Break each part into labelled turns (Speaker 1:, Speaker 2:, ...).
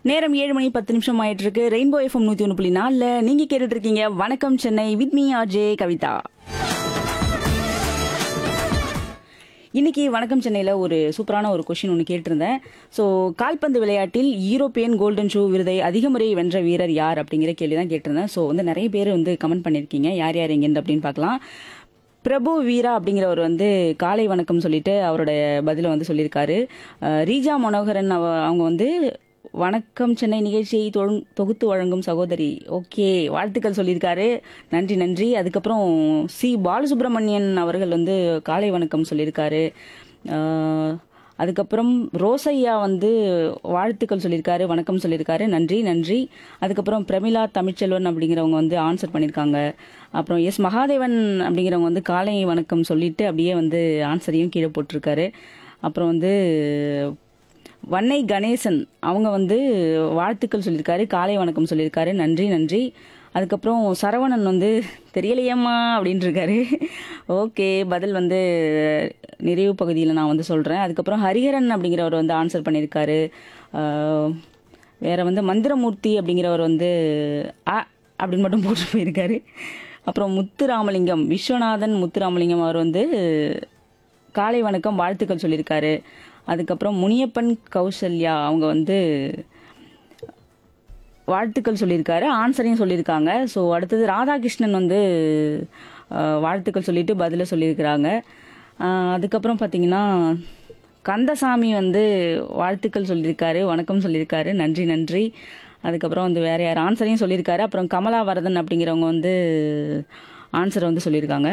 Speaker 1: நேரம் ஏழு மணி பத்து நிமிஷம் ஆயிட்டு இருக்கு ரெயின்போ எஃப்எம் நூத்தி ஒன்று புள்ளி நாலுல நீங்க கேட்டுட்டு இருக்கீங்க வணக்கம் Chennai with me RJ Kavitha இன்னைக்கு வணக்கம் சென்னையில் ஒரு சூப்பரான ஒரு கொஷின் ஒன்று கேட்டிருந்தேன் ஸோ கால்பந்து விளையாட்டில் யூரோப்பியன் கோல்டன் ஷூ விருதை அதிக முறை வென்ற வீரர் யார் அப்படிங்கிற கேள்வி தான் கேட்டிருந்தேன் ஸோ வந்து நிறைய பேர் வந்து கமெண்ட் பண்ணியிருக்கீங்க யார் யார் எங்கேருந்து அப்படின்னு பார்க்கலாம் பிரபு வீரா அப்படிங்கிறவர் வந்து காலை வணக்கம் சொல்லிட்டு அவருடைய பதிலை வந்து சொல்லியிருக்காரு அஹ் ரீஜா மனோகரன் அவ- அவங்க வந்து வணக்கம் சென்னை நிகழ்ச்சியை தொழு- தொகுத்து வழங்கும் சகோதரி ஓகே வாழ்த்துக்கள் சொல்லியிருக்காரு நன்றி நன்றி அதுக்கப்புறம் சி பாலசுப்ரமணியன் அவர்கள் வந்து காலை வணக்கம் சொல்லியிருக்காரு அஹ் அதுக்கப்புறம் ரோசையா வந்து வாழ்த்துக்கள் சொல்லியிருக்காரு வணக்கம் சொல்லியிருக்காரு நன்றி நன்றி அதுக்கப்புறம் பிரமிளா தமிழ்ச்செல்வன் அப்படிங்கிறவங்க வந்து ஆன்சர் பண்ணியிருக்காங்க அப்புறம் எஸ் மகாதேவன் அப்படிங்கிறவங்க வந்து காலை வணக்கம் சொல்லிட்டு அப்படியே வந்து ஆன்சரையும் கீழே போட்டிருக்காரு அப்புறம் வந்து வன்னை கணேசன் அவங்க வந்து வாழ்த்துக்கள் சொல்லியிருக்காரு காலை வணக்கம் சொல்லியிருக்காரு நன்றி நன்றி அதுக்கப்புறம் சரவணன் வந்து தெரியலையம்மா அப்படின்ட்டு இருக்காரு ஓகே பதில் வந்து நிறைவு பகுதியில் நான் வந்து சொல்கிறேன் அதுக்கப்புறம் ஹரிஹரன் அப்படிங்கிறவர் வந்து ஆன்சர் பண்ணியிருக்காரு ஆஹ், வேற வந்து மந்திரமூர்த்தி அப்படிங்கிறவர் வந்து அ அப்படின்னு மட்டும் போட்டு போயிருக்காரு அப்புறம் முத்துராமலிங்கம் விஸ்வநாதன் முத்துராமலிங்கம் அவர் வந்து காலை வணக்கம் வாழ்த்துக்கள் சொல்லியிருக்காரு அதுக்கப்புறம் முனியப்பன் கௌசல்யா அவங்க வந்து வாழ்த்துக்கள் சொல்லியிருக்காரு ஆன்சரையும் சொல்லியிருக்காங்க ஸோ அடுத்தது ராதாகிருஷ்ணன் வந்து அஹ், வாழ்த்துக்கள் சொல்லிட்டு பதில சொல்லியிருக்கிறாங்க அஹ், அதுக்கப்புறம் பார்த்தீங்கன்னா கந்தசாமி வந்து வாழ்த்துக்கள் சொல்லியிருக்காரு வணக்கம் சொல்லியிருக்காரு நன்றி நன்றி அதுக்கப்புறம் வந்து வேற யார் ஆன்சரையும் சொல்லியிருக்காரு அப்புறம் கமலா வரதன் அப்படிங்கிறவங்க வந்து ஆன்சரை வந்து சொல்லியிருக்காங்க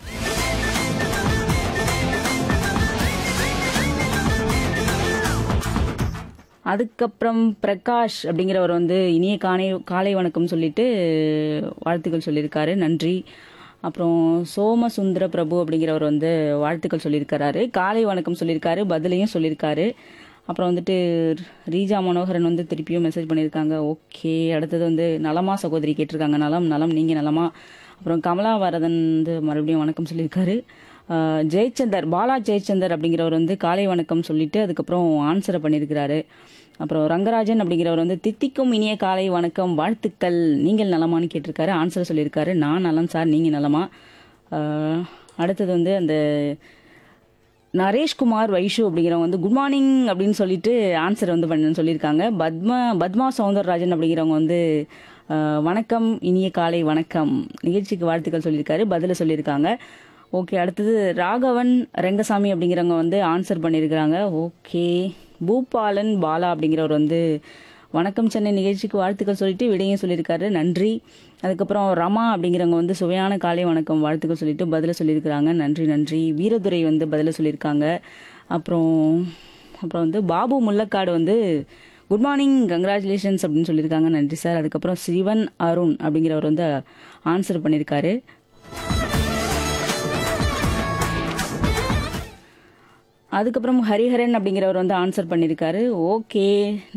Speaker 1: அதுக்கப்புறம் பிரகாஷ் அப்படிங்கிறவர் வந்து இனிய காலை காலை வணக்கம் சொல்லிட்டு வாழ்த்துக்கள் சொல்லியிருக்காரு நன்றி அப்புறம் சோமசுந்தர பிரபு அப்படிங்கிறவர் வந்து வாழ்த்துக்கள் சொல்லியிருக்காரு காலை வணக்கம் சொல்லியிருக்காரு பதிலையும் சொல்லியிருக்காரு அப்புறம் வந்துட்டு ரீஜா மனோகரன் வந்து திருப்பியும் மெசேஜ் பண்ணியிருக்காங்க ஓகே அடுத்தது வந்து நலமா சகோதரி கேட்டிருக்காங்க நலம் நலம் நீங்கள் நலமா அப்புறம் கமலா வரதன் வந்து மறுபடியும் வணக்கம் சொல்லியிருக்காரு ஆஹ் ஜெயச்சந்தர் பாலா ஜெயச்சந்தர் அப்படிங்கிறவர் வந்து காலை வணக்கம் சொல்லிட்டு அதுக்கப்புறம் ஆன்சரை பண்ணியிருக்கிறாரு அப்புறம் ரங்கராஜன் அப்படிங்கிறவர் வந்து தித்திக்கும் இனிய காலை வணக்கம் வாழ்த்துக்கள் நீங்கள் நலமான்னு கேட்டிருக்காரு ஆன்சர் சொல்லியிருக்காரு நான் நலம் சார் நீங்கள் நலமா ஆஹ் அடுத்தது வந்து அந்த நரேஷ்குமார் வைஷு அப்படிங்கிறவங்க வந்து குட் மார்னிங் அப்படின்னு சொல்லிட்டு ஆன்சர் வந்து பண்ண சொல்லியிருக்காங்க பத்மா பத்மா சவுந்தரராஜன் அப்படிங்கிறவங்க வந்து அஹ், வணக்கம் இனிய காலை வணக்கம் நிகழ்ச்சிக்கு வாழ்த்துக்கள் சொல்லியிருக்காரு பதில சொல்லியிருக்காங்க ஓகே அடுத்தது ராகவன் ரெங்கசாமி அப்படிங்கிறவங்க வந்து ஆன்சர் பண்ணியிருக்கிறாங்க ஓகே பூபாலன் பாலா அப்படிங்கிறவர் வந்து வணக்கம் சென்னை நிகழ்ச்சிக்கு வாழ்த்துக்கள் சொல்லிட்டு விடையும் சொல்லியிருக்காரு நன்றி அதுக்கப்புறம் ரமா அப்படிங்கிறவங்க வந்து சுவையான காலை வணக்கம் வாழ்த்துக்கள் சொல்லிட்டு பதில சொல்லியிருக்கிறாங்க நன்றி நன்றி வீரதுரை வந்து பதில சொல்லியிருக்காங்க அப்புறம் அப்புறம் வந்து பாபு முல்லக்காடு வந்து குட் மார்னிங் கங்க்ராச்சுலேஷன்ஸ் அப்படின்னு சொல்லியிருக்காங்க நன்றி சார் அதுக்கப்புறம் சிவன் அருண் அப்படிங்கிறவர் வந்து ஆன்சர் பண்ணியிருக்காரு அதுக்கப்புறம் ஹரிஹரன் அப்படிங்கிறவர் வந்து ஆன்சர் பண்ணியிருக்காரு ஓகே